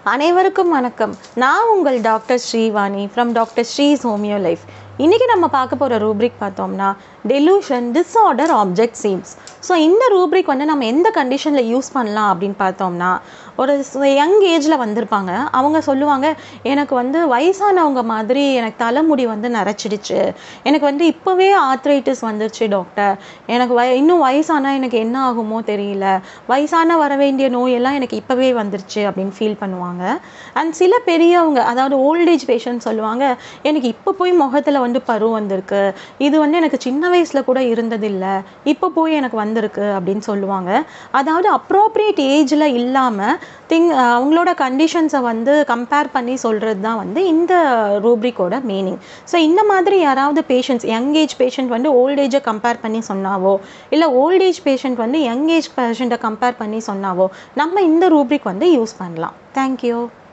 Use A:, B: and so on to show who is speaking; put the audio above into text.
A: அனைவருக்கும் வணக்கம் நான் உங்கள் doctor Srivani from doctor Sri's homeo life இன்றைக்கி நம்ம பார்க்க போகிற ரூப்ரிக் பார்த்தோம்னா delusion disorder object seems so இந்த ரூப்ரிக் வந்து நம்ம எந்த கண்டிஷனில் யூஸ் பண்ணலாம் அப்படின்னு பார்த்தோம்னா ஒரு யங் ஏஜில் வந்திருப்பாங்க அவங்க சொல்லுவாங்க எனக்கு வந்து வயசானவங்க மாதிரி எனக்கு தலைமுடி வந்து நரைச்சிடுச்சு எனக்கு வந்து இப்போவே ஆத்ரைட்டிஸ் வந்துருச்சு டாக்டர் எனக்கு வய இன்னும் வயசானா எனக்கு என்ன ஆகுமோ தெரியல வயசான வர வேண்டிய நோயெல்லாம் எனக்கு இப்போவே வந்துருச்சு அப்படின்னு ஃபீல் பண்ணுவாங்க அண்ட் சில பெரியவங்க அதாவது ஓல்டேஜ் பேஷண்ட் சொல்லுவாங்க எனக்கு இப்போ போய் முகத்தில் வந்து பரு வந்திருக்கு இது வந்து எனக்கு சின்ன வயசில் கூட இருந்ததில்லை இப்போ போய் எனக்கு வந்திருக்கு அப்படின்னு சொல்லுவாங்க அதாவது அப்ரோப்ரியேட் ஏஜில் இல்லாமல் திங் அவங்களோட கண்டிஷன்ஸை வந்து கம்பேர் பண்ணி சொல்கிறது தான் வந்து இந்த ரூப்ரிக்கோட மீனிங் ஸோ இந்த மாதிரி யாராவது பேஷண்ட்ஸ் யங் ஏஜ் பேஷண்ட் வந்து ஓல்ட் ஏஜை கம்பேர் பண்ணி சொன்னாவோ இல்லை ஓல்ட் ஏஜ் பேஷண்ட் வந்து யங் ஏஜ் பேஷண்ட்டை கம்பேர் பண்ணி சொன்னாவோ நம்ம இந்த ரூப்ரிக் வந்து யூஸ் பண்ணலாம் தேங்க்யூ